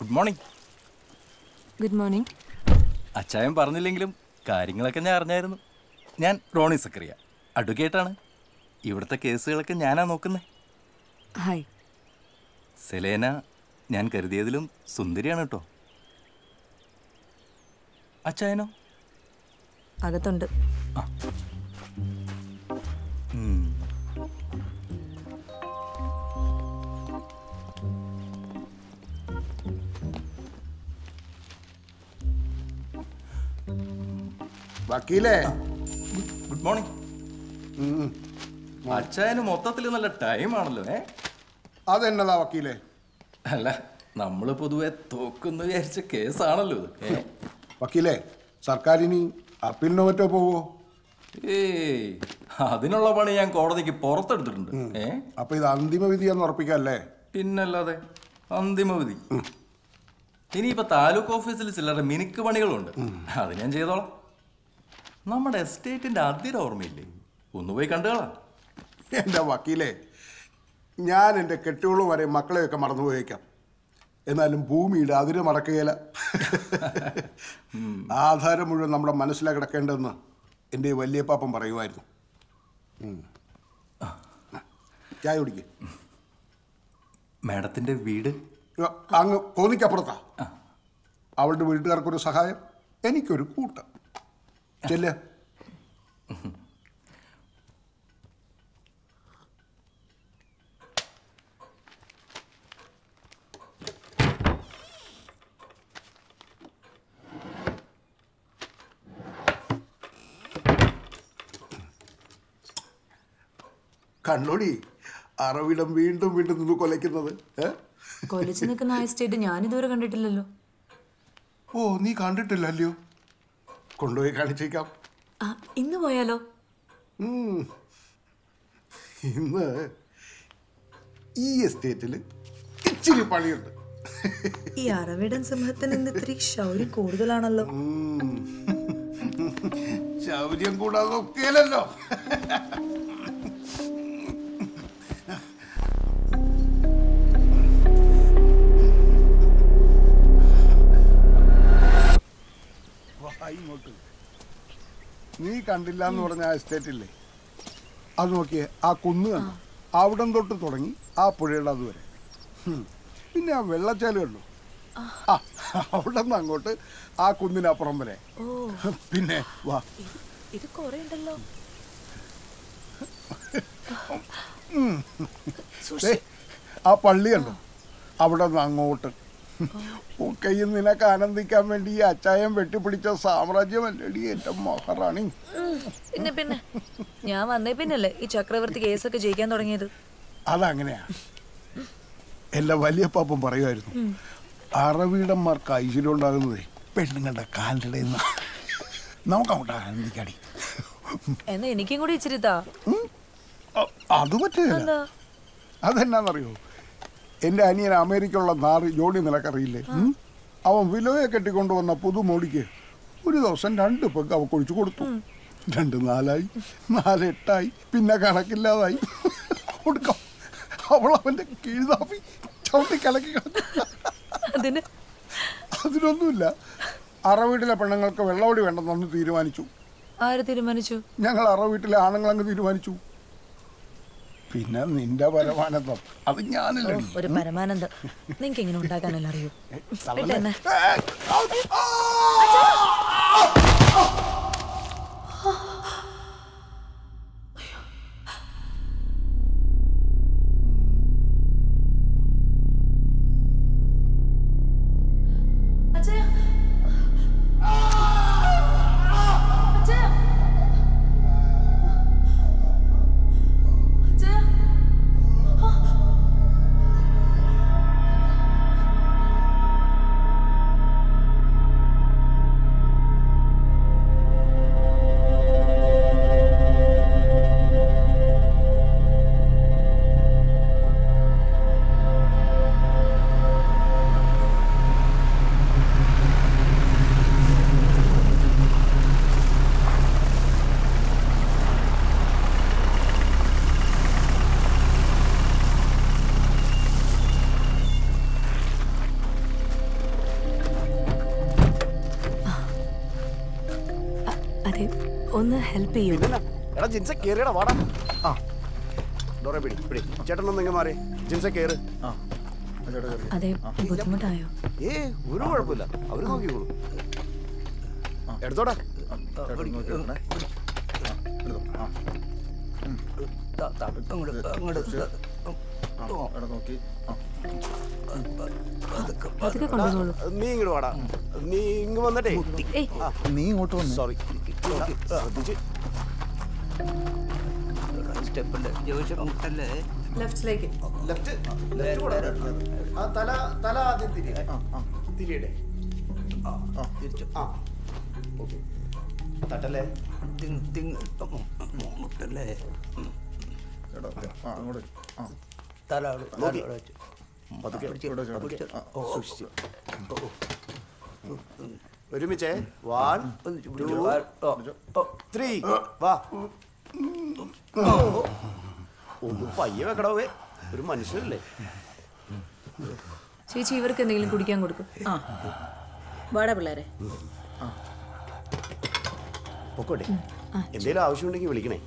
Good morning good morning അച്ചായൻ പറഞ്ഞില്ലെങ്കിലും കാര്യങ്ങളൊക്കെ ഞാൻ അറിഞ്ഞായിരുന്നു ഞാൻ റോണി സക്കറിയ അഡ്വക്കേറ്റാണ് ഇവിടുത്തെ കേസുകളൊക്കെ ഞാനാ നോക്കുന്നത് ഹായ് സെലേന ഞാൻ കരുതിയതിലും സുന്ദരിയാണ് കേട്ടോ അച്ചായനോ അകത്തുണ്ട് ഉം. വക്കീലേ ഗുഡ് മോർണിംഗ് അച്ചായന് മൊത്തത്തിൽ നല്ല ടൈമാണല്ലോ ഏ അതെന്നതാ വക്കീലേ അല്ല നമ്മൾ പൊതുവെ തോക്കുന്നു വിചാരിച്ച കേസാണല്ലോ ഇത് ഏ വക്കീലേ സർക്കാരിനി അപ്പീലിനോ മറ്റോ പോവോ ഏയ് അതിനുള്ള പണി ഞാൻ കോടതിക്ക് പുറത്തെടുത്തിട്ടുണ്ട് ഏ അപ്പൊ ഇത് അന്തിമ വിധിയാന്ന് ഉറപ്പിക്കല്ലേ പിന്നല്ലാതെ അന്തിമവിധി ഇനിയിപ്പോ താലൂക്ക് ഓഫീസിൽ ചിലരുടെ മിനുക്ക് പണികളുണ്ട് അത് ഞാൻ ചെയ്തോളാം നമ്മുടെ എസ്റ്റേറ്റിന്റെ അതിര ഓർമ്മയില്ലേ ഒന്ന് പോയി കണ്ടുകളാം എൻ്റെ വക്കീലേ ഞാൻ എൻ്റെ കെട്ടുകളും വരെ മക്കളെയൊക്കെ മറന്നുപോയേക്കാം എന്നാലും ഭൂമിയുടെ അതിര് മറക്കുകയില്ല ആധാരം മുഴുവൻ നമ്മുടെ മനസ്സിലാ കിടക്കേണ്ടതെന്ന് എൻ്റെ വലിയ പാപ്പൻ പറയുമായിരുന്നു ഉം. ചായ കുടിക്ക് മാഡത്തിന്റെ വീട് അങ്ങ് കോന്നിക്കപ്പുറത്താ അവളുടെ വീട്ടുകാർക്കൊരു സഹായം എനിക്കൊരു കൂട്ടം ചെല്ലേ കണ്ണോടി അറവിടം വീണ്ടും വീണ്ടും നിന്ന് കൊലയ്ക്കുന്നത് ഏ കൊലിച്ചു നിൽക്കുന്ന ആ എസ്റ്റേറ്റ് ഞാനിതുവരെ കണ്ടിട്ടില്ലല്ലോ ഓ നീ കണ്ടിട്ടില്ലല്ലോ കൊണ്ടുപോയി കാണിച്ചേക്കാം ആ ഇന്ന് പോയാലോ ഉം. ഇന്ന് ഈ എസ്റ്റേറ്റിൽ ഇച്ചിരി പണിയുണ്ട് ഈ അറവിടൻ സിംഹത്തിന് ഇന്ന് ഇത്തിരി ശൗര്യം കൂടുതലാണല്ലോ ശൗര്യം കൂടാതെ ഒക്കെയല്ലോ ഇങ്ങോട്ട് നീ കണ്ടില്ല എന്ന് പറഞ്ഞ ആ എസ്റ്റേറ്റ് ഇല്ലേ അത് നോക്കിയേ ആ കുന്ന് കണ്ടോ അവിടം തൊട്ട് തുടങ്ങി ആ പുഴയുടെ അതുവരെ ഹും. പിന്നെ ആ വെള്ളച്ചാല് കണ്ടു ആ അവിടെ നിന്ന് അങ്ങോട്ട് ആ കുന്നിനപ്പുറം വരെ പിന്നെ വാ ഇത് കൊറേ ഉണ്ടല്ലോ ദേ, ആ പള്ളി കണ്ടോ അവിടെ നിന്ന് അങ്ങോട്ട് ഒക്കെയും നിനക്ക് ആനന്ദിക്കാൻ വേണ്ടി ഈ അച്ചായം വെട്ടിപ്പിടിച്ച സാമ്രാജ്യമല്ലടി എൻ്റെ മഹാറാണി പിന്നെ പിന്നെ ഞാൻ വന്നേ പിന്നല്ലേ ഈ ചക്രവർത്തി കേസൊക്കെ ജയിക്കാൻ തുടങ്ങിയത് അതങ്ങനെയാ എല്ലാ വലിയ പാപ്പം പറയുമായിരുന്നു അറവീടന്മാർക്ക് ഐശ്വര്യം ഉണ്ടാകുന്നതേ പെണ്ണുങ്ങളുടെ കാലിൻ്റെ ഇടയിൽ നിന്ന് നമുക്ക് അങ്ങോട്ട് ആനന്ദിക്കാടി എന്നാ എനിക്കും കൂടി ഇച്ചിരി താ അ- അത് പറ്റില്ല എന്താ അതെന്നാന്നറിയോ എൻ്റെ അനിയൻ അമേരിക്കയുള്ള നാറ് ജോഡി നിനക്കറിയില്ലേ ഉം? അവൻ വിലോയെ കെട്ടിക്കൊണ്ടുവന്ന പുതുമോടിക്ക് ഒരു ദിവസം രണ്ട് പെഗ് അവ കൊഴിച്ചു കൊടുത്തു രണ്ട് നാലായി നാല് എട്ടായി പിന്നെ കണക്കില്ലാതായി കൊടുക്കാം അവൾ അവൻ്റെ കീഴ്താപ്പി ചവിട്ടി കലക്കി കളഞ്ഞു. അതിന് അതിനൊന്നുമില്ല അറവീട്ടിലെ പെണ്ണുങ്ങൾക്ക് വെള്ളവടി വേണ്ടെന്നൊന്ന് തീരുമാനിച്ചു ആര് തീരുമാനിച്ചു ഞങ്ങൾ അറവീട്ടിലെ ആണുങ്ങളങ്ങ് തീരുമാനിച്ചു പിന്നെ നിന്റെ പരമാനന്ദം അത് ഞാനല്ലേ ഒരു പരമാനന്ദം നിങ്ങക്ക് ഇങ്ങനെ ഉണ്ടാക്കാനല്ല അറിയൂ വിട്ടെന്നെ. ആ അതെ ഒന്ന് ഹെൽപ്പ് ചെയ്യൂ പിന്നെ എടാ ജിൻസെ കേറിയടാ വാടാ ആ ഡോറെ പിടി പിടി ചേട്ടനൊന്നും ഇങ്ങ് മാറി ജിൻസെ കേറ് അതെ ബുദ്ധിമുട്ടായോ ഏ ഒരു കുഴപ്പമില്ല അവര് നോക്കിക്കോളൂ എടുത്തോടാ അതൊക്കെ കൊണ്ടുപോകുള്ളൂ നീ ഇങ്ങോട്ട് വാടാ നീ ഇങ്ങ് വന്നിട്ടേ നീ ഇങ്ങോട്ട് വന്നു സോറി ശ്രദ്ധിച്ച് ലെഫ്റ്റിലേക്ക് ലെഫ്റ്റ് ലെഫ്റ്റ് കൂടെ ആ തല തല ആദ്യം തിരി തിരിയട്ടെ ആ തിരിച്ചു ആ ഓക്കെ തട്ടല്ലേ ആ അങ്ങോട്ട് ആ നോക്കി പതുക്കെ പതുക്കെ സൂക്ഷിച്ച് ഒരുമിച്ചേ വൺ ടു ത്രീ വാ ഒന്ന് പയ്യെ വെക്കടാവേ ഒരു മനുഷ്യരല്ലേ ചേച്ചി ഇവർക്ക് എന്തെങ്കിലും കുടിക്കാൻ കൊടുക്കും ആ വാടാ പിള്ളേരെ പൊക്കോട്ടെ എന്തേലും ആവശ്യമുണ്ടെങ്കിൽ വിളിക്കണേ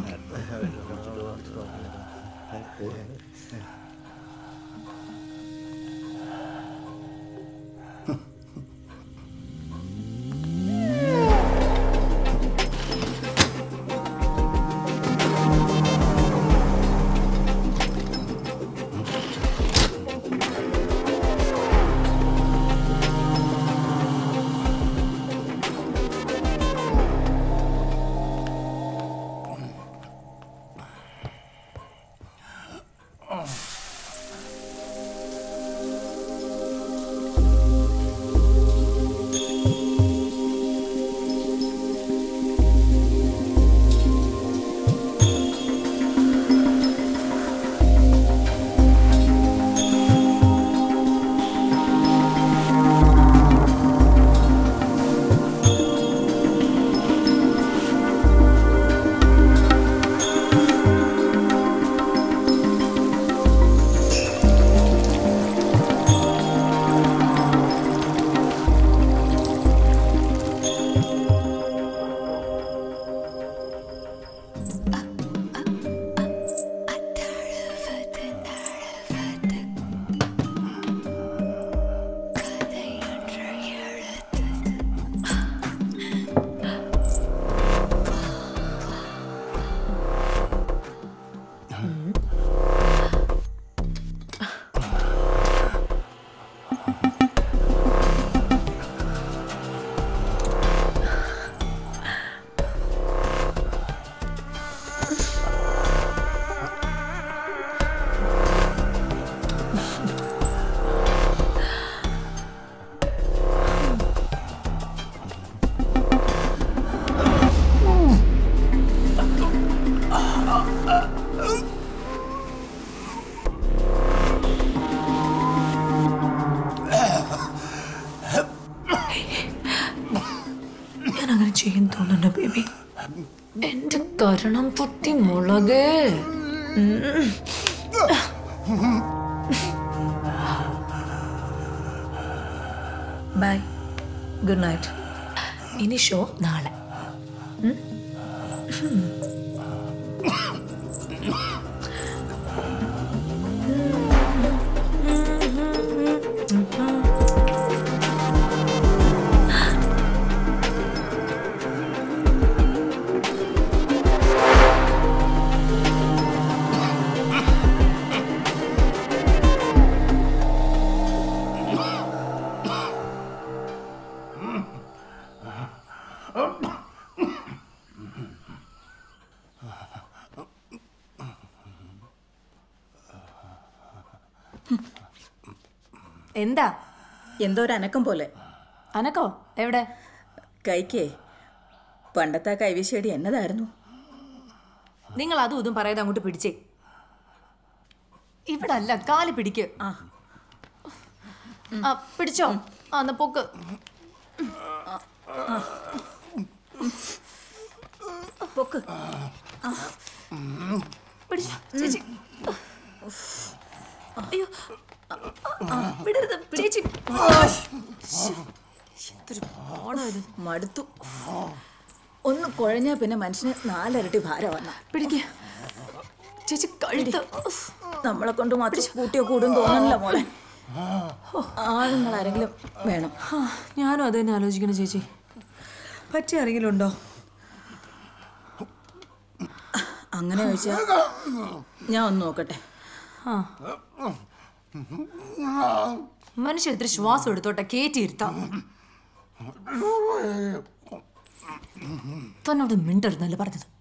ഞാൻ അങ്ങനെ ചെയ്യും തോന്നുന്നുണ്ട് ബേബി എന്റെ കരണം പൊട്ടി മുളകേ ബൈ ഗുഡ് നൈറ്റ് ഇനി ഷോ നാളെ എന്താ എന്തോ ഒരു അനക്കം പോലെ അനക്കോ എവിടെ കൈക്കേ പണ്ടത്തെ ആ കൈവിശേടി എന്നതായിരുന്നു നിങ്ങൾ അതും ഇതും പറയാതെ അങ്ങോട്ട് പിടിച്ചേ ഇവിടെ അല്ല കാല് പിടിക്ക് ആ ആ, പിടിച്ചോ ആ എന്നാ പൊക്ക് പൊക്ക് പിടിച്ചോ ചേച്ചി അയ്യോ ആ, വിടരുത് ചേച്ചി ശ്ശ്. എന്തൊരു പാടാ ഇത് മടുത്തു ഒന്ന് കുഴഞ്ഞാ പിന്നെ മനുഷ്യന് നാലരട്ടി ഭാരം വന്ന പിടിക്ക ചേച്ചി കഴുത്ത് ഉഫ്. നമ്മളെ കൊണ്ട് മാത്രം കൂട്ടിയോ കൂടും തോന്നണില്ല മോളെ ആണുങ്ങൾ ആരെങ്കിലും വേണം ആ, ഞാനും അത് തന്നെ ആലോചിക്കണം ചേച്ചി പറ്റിയ ആരെങ്കിലും ഉണ്ടോ അങ്ങനെ ചോദിച്ചാ ഞാൻ ഒന്ന് നോക്കട്ടെ ആ മനുഷ്യൻ ഇത്തിരി ശ്വാസം എടുത്തോട്ടെ കേറ്റിയിരുത്താം തന്നോട് മിണ്ടരുന്നല്ലേ പറഞ്ഞത്